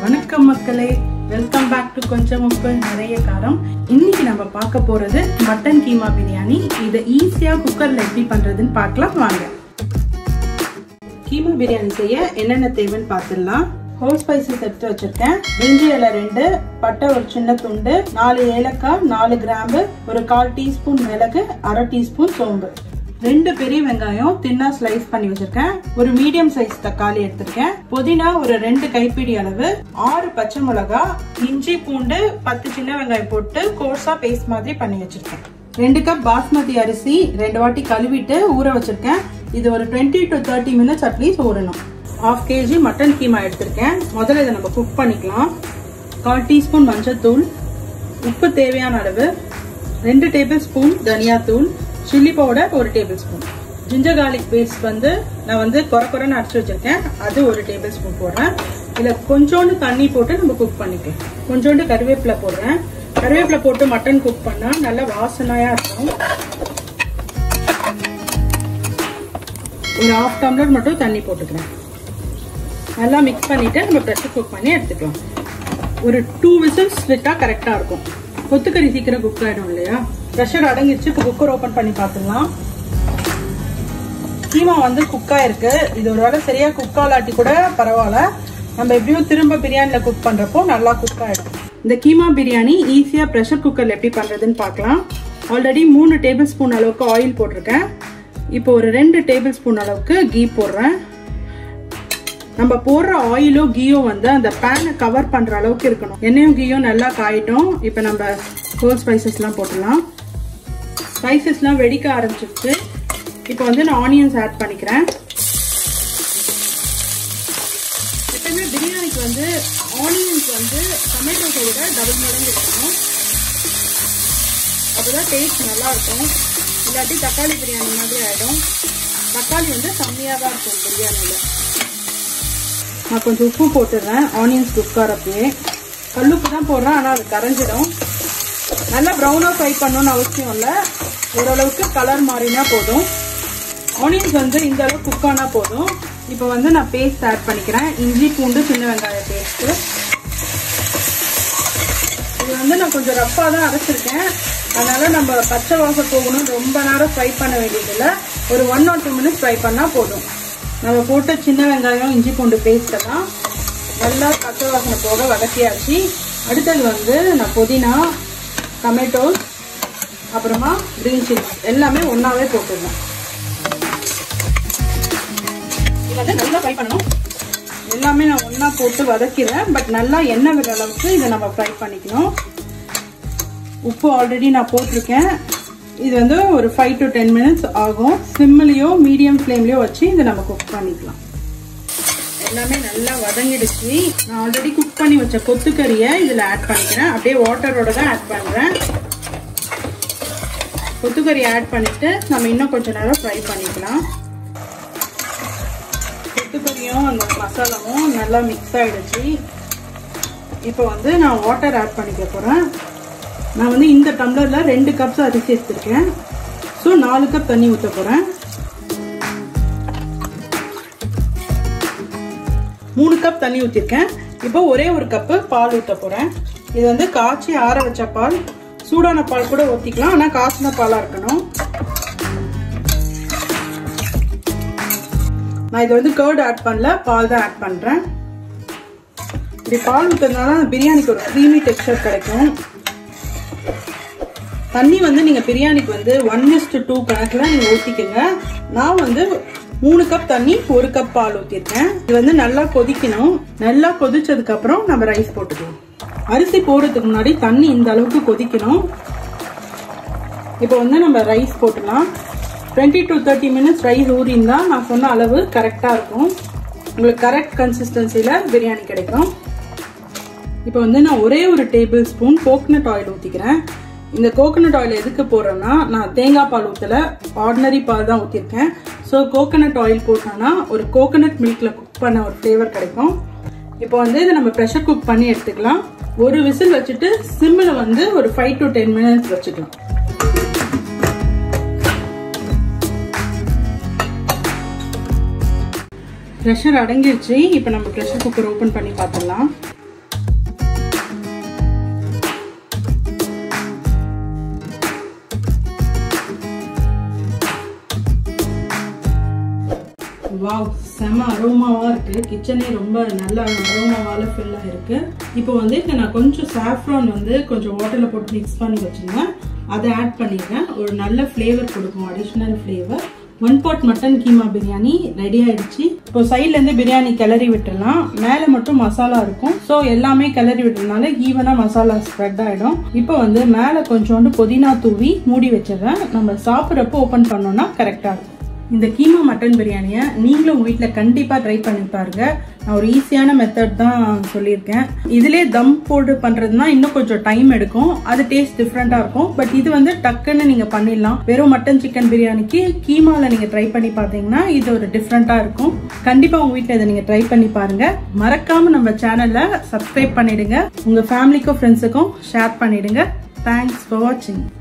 வணக்கம் மக்களே welcome back to கொஞ்சம் உப்பு நிறைய காரம் இன்னைக்கு நம்ம பார்க்க போறது மட்டன் கீமா பிரியாணி இதை ஈஸியா குக்கர்ல எப்படி பண்றதுன்னு பார்க்கலாம் வாங்க கீமா பிரியாணி செய்ய என்னென்ன தேவைன்னு பார்த்துடலாம் ஹோல் ஸ்பைசஸ் எடுத்து வச்சிருக்கேன் இஞ்சி இலை ரெண்டு பட்டை ஒரு சின்ன துண்டு நாலு ஏலக்காய் நாலு கிராம்பு ஒரு கால் டீஸ்பூன் மிளகு அரை டீஸ்பூன் சோம்பு ரெண்டு பெரிய வெங்காயம் தின்னா ஸ்லைஸ் பண்ணி வச்சிருக்கேன் ஒரு மீடியம் சைஸ் தக்காளி எடுத்திருக்கேன் புதினா ஒரு ரெண்டு கைப்பிடி அளவு ஆறு பச்சை மிளகா இஞ்சி பூண்டு பத்து சின்ன வெங்காயம் போட்டு கோர்ஸா பேஸ்ட் மாதிரி பண்ணி வச்சிருக்கேன் ரெண்டு கப் பாஸ்மதி அரிசி ரெண்டு வாட்டி கழுவிட்டு ஊற வச்சிருக்கேன் இது ஒரு twenty to thirty minutes at least ஊறணும் ஹாஃப் கேஜி மட்டன் கீமா எடுத்திருக்கேன் முதல்ல இதை நம்ம குக் பண்ணிக்கலாம் கால் டீஸ்பூன் மஞ்சள் உப்பு தேவையான அளவு ரெண்டு டேபிள் ஸ்பூன் தனியாத்தூள் சில்லி பவுடர் ஒரு tablespoon ginger garlic paste வந்து நான் வந்து குறை குறைன்னு அரைச்சி வச்சிருக்கேன் அது ஒரு டேபிள் ஸ்பூன் போடுறேன் இதில் கொஞ்சோண்டு தண்ணி போட்டு நம்ம குக் பண்ணிக்கலாம் கொஞ்சோண்டு கருவேப்பிலை போடுறேன் கருவேப்பிலை போட்டு மட்டன் குக் பண்ணால் நல்லா வாசனையா இருக்கும் ஒரு ஹாஃப் டம்ளர் மட்டும் தண்ணி போட்டுக்கிறேன் நல்லா மிக்ஸ் பண்ணிட்டு நம்ம ப்ரெஷர் குக் பண்ணி எடுத்துக்கலாம் ஒரு டூ விசில்ஸ் விட்டா கரெக்டா இருக்கும் கொத்துக்கறி சீக்கிரம் குக் ஆயிடும் இல்லையா ப்ரெஷர் அடங்கிடுச்சு இப்போ குக்கர் ஓப்பன் பண்ணி பார்த்துக்கலாம் கீமா வந்து குக் ஆயிருக்கு இது ஒரு வேளை சரியா குக் ஆலாட்டி கூட பரவாயில்ல நம்ம எப்படியும் திரும்ப பிரியாணில குக் பண்றப்போ நல்லா குக் ஆயிடும் இந்த கீமா பிரியாணி ஈஸியா ப்ரெஷர் குக்கர்ல எப்படி பண்றதுன்னு பார்க்கலாம் ஆல்ரெடி மூணு டேபிள் ஸ்பூன் அளவுக்கு ஆயில் போட்டிருக்கேன் இப்போ ஒரு ரெண்டு டேபிள் ஸ்பூன் அளவுக்கு கீ போடுறேன் நம்ம போடுற ஆயிலோ கீயோ வந்து அந்த பேனை கவர் பண்ற அளவுக்கு இருக்கணும் எண்ணெயும் கீயும் நல்லா காயிட்டும் இப்போ நம்ம ஹோல் ஸ்பைசஸ்லாம் போட்டுடலாம் ஸ்பைசஸ்லாம் வெடிக்க ஆரம்பிச்சிருச்சு இப்போ வந்து நான் ஆனியன்ஸ் ஆட் பண்ணிக்கிறேன் எப்பயுமே பிரியாணிக்கு வந்து ஆனியன்ஸ் வந்து டொமேட்டோஸை விட டபுள் மடங்கு இருக்கணும் அப்போதான் டேஸ்ட் நல்லா இருக்கும் இல்லாட்டி தக்காளி பிரியாணி மாதிரி ஆகிடும் தக்காளி வந்து கம்மியாக தான் இருக்கும் பிரியாணியில் நான் கொஞ்சம் உப்பு போட்டுடுறேன் ஆனியன்ஸ் குக்கார் அப்படியே கல்லுப்பு தான் போடுறேன் ஆனால் அது கரைஞ்சிடும் நல்லா ப்ரௌனாக ஃப்ரை பண்ணணும்னு அவசியம் இல்லை ஓரளவுக்கு கலர் மாறினா போதும் ஆனியன்ஸ் வந்து இந்த அளவுக்கு குக் ஆனால் போதும் இப்போ வந்து நான் பேஸ்ட் ஆட் பண்ணிக்கிறேன் இஞ்சி பூண்டு சின்ன வெங்காய பேஸ்ட்டு இது வந்து நான் கொஞ்சம் ரஃப்பாக தான் அரைச்சிருக்கேன் அதனால நம்ம பச்சை வாசம் போகணும் ரொம்ப நேரம் ஃப்ரை பண்ண வேண்டியதில்லை ஒரு one or two minutes fry பண்ணால் போதும் நம்ம போட்ட சின்ன வெங்காயம் இஞ்சி பூண்டு பேஸ்டெல்லாம் நல்லா பச்சை வாசனை போக வதக்கியாச்சு அடுத்தது வந்து நான் புதினா டொமேட்டோஸ் அப்புறமா கிரீன் சில்லிஸ் எல்லாமே ஒன்றாவே போட்டுருந்தேன் இது வந்து நல்லா ஃப்ரை பண்ணணும் எல்லாமே நான் ஒன்றா போட்டு வதக்கிறேன் பட் நல்லா எண்ணெய் விடுற அளவுக்கு இதை நம்ம ஃப்ரை பண்ணிக்கணும் உப்பு ஆல்ரெடி நான் போட்டிருக்கேன் இது வந்து ஒரு ஃபைவ் டு டென் மினிட்ஸ் ஆகும் சிம்மிலையோ மீடியம் ஃப்ளேம்லையோ வச்சு இதை நம்ம குக் பண்ணிக்கலாம் எல்லாமே நல்லா வதங்கிடுச்சு நான் ஆல்ரெடி குக் பண்ணி வச்ச கொத்துக்கறியை இதில் ஆட் பண்ணிக்கிறேன் அப்படியே வாட்டரோட தான் ஆட் பண்ணுறேன் கொத்துக்கறி ஆட் பண்ணிட்டு நம்ம இன்னும் கொஞ்சம் நேரம் ஃப்ரை பண்ணிக்கலாம் கொத்துக்கறியும் அந்த மசாலாவும் நல்லா மிக்ஸ் ஆகிடுச்சு இப்போ வந்து நான் வாட்டர் ஆட் பண்ணிக்க போகிறேன் நான் வந்து இந்த டம்ளரில் ரெண்டு கப்ஸ் அரிசி எடுத்திருக்கேன் ஸோ நாலு கப் தண்ணி ஊற்ற போகிறேன் மூணு கப் தண்ணி ஊற்றிருக்கேன் இப்போ ஒரே ஒரு கப்பு பால் ஊற்ற போகிறேன் இது வந்து காய்ச்சி ஆற வச்ச பால் சூடான பால் கூட ஊற்றிக்கலாம் ஆனால் காய்ச்சின பாலாக இருக்கணும் நான் இது வந்து கேர்டு ஆட் பண்ணல பால் தான் ஆட் பண்ணுறேன் இப்படி பால் ஊற்றுறதுனால பிரியாணிக்கு ஒரு க்ரீமி டெக்ஸ்டர் கிடைக்கும் தண்ணி வந்து நீங்கள் பிரியாணிக்கு வந்து ஒன் இஸ்டு டூ கணக்கில் நீங்கள் ஊற்றிக்கோங்க நான் வந்து மூணு கப் தண்ணி ஒரு கப் பால் ஊற்றிருக்கேன் இது வந்து நல்லா கொதிக்கணும் நல்லா கொதிச்சதுக்கு அப்புறம் நம்ம ரைஸ் போட்டுக்கலாம் அரிசி போடுறதுக்கு முன்னாடி தண்ணி இந்த அளவுக்கு கொதிக்கணும் இப்போ வந்து நம்ம ரைஸ் போட்டுக்கலாம் twenty to thirty minutes rice ஊறிந்தா நான் சொன்ன அளவு கரெக்டாக இருக்கும் உங்களுக்கு கரெக்ட் கன்சிஸ்டன்சியில் பிரியாணி கிடைக்கும் இப்போ வந்து நான் ஒரே ஒரு டேபிள் ஸ்பூன் கோகனட் ஆயில் ஊற்றிக்கிறேன் இந்த கோகனட் ஆயில் எதுக்கு போடுறேன்னா நான் தேங்காய் பால் ஊற்றல ஆர்டினரி பால் தான் ஊற்றிருக்கேன் ஸோ கோகனட் ஆயில் போட்டோன்னா ஒரு கோகனட் மில்கில் குக் பண்ண ஒரு ஃப்ளேவர் கிடைக்கும் இப்போ வந்து இதை நம்ம ப்ரெஷர் குக் பண்ணி எடுத்துக்கலாம் ஒரு விசில் வச்சுட்டு சிம்மில் வந்து ஒரு ஃபைவ் டு டென் மினிட்ஸ் வச்சுக்கலாம் ப்ரெஷர் அடங்கிருச்சு இப்போ நம்ம ப்ரெஷர் குக்கர் ஓப்பன் பண்ணி பார்த்துடலாம் வாவ் செம அரோமாவா இருக்கு கிச்சனே ரொம்ப நல்ல அரோமாவால ஃபில் ஆயிருக்கு இப்போ வந்து இங்க நான் கொஞ்சம் சாஃப்ரான் வந்து கொஞ்சம் வாட்டர்ல போட்டு மிக்ஸ் பண்ணி வச்சிருந்தேன் அதை ஆட் பண்ணிடுறேன் ஒரு நல்ல ஃப்ளேவர் கொடுக்கும் additional flavour one pot mutton keema biryani ready ஆயிடுச்சு இப்போ சைட்ல இருந்து பிரியாணி கிளறி விட்டுடலாம் மேல மட்டும் மசாலா இருக்கும் ஸோ எல்லாமே கிளறி விட்டுறதுனால ஈவனா மசாலா ஸ்ப்ரெட் ஆயிடும் இப்போ வந்து மேல கொஞ்சோண்டு புதினா தூவி மூடி வச்சிடுறேன் நம்ம சாப்பிட்றப்போ ஓப்பன் பண்ணோம்னா கரெக்டா இருக்கும் இந்த கீமா மட்டன் பிரியாணியை நீங்களும் உங்கள் வீட்டில் கண்டிப்பாக ட்ரை பண்ணி பாருங்க நான் ஒரு ஈஸியான மெத்தட் தான் சொல்லியிருக்கேன் இதிலே தம் போட்டு பண்ணுறதுனா இன்னும் கொஞ்சம் டைம் எடுக்கும் அது டேஸ்ட் டிஃப்ரெண்ட்டாக இருக்கும் பட் இது வந்து டக்குன்னு நீங்கள் பண்ணிடலாம் வெறும் மட்டன் சிக்கன் பிரியாணிக்கு கீமாவில் நீங்கள் ட்ரை பண்ணி பார்த்தீங்கன்னா இது ஒரு டிஃப்ரெண்ட்டாக இருக்கும் கண்டிப்பாக உங்கள் வீட்டில் இதை நீங்கள் ட்ரை பண்ணி பாருங்க மறக்காமல் நம்ம சேனலை சப்ஸ்கிரைப் பண்ணிடுங்க உங்கள் ஃபேமிலிக்கும் ஃப்ரெண்ட்ஸுக்கும் ஷேர் பண்ணிடுங்க தேங்க்ஸ் ஃபார் வாட்சிங்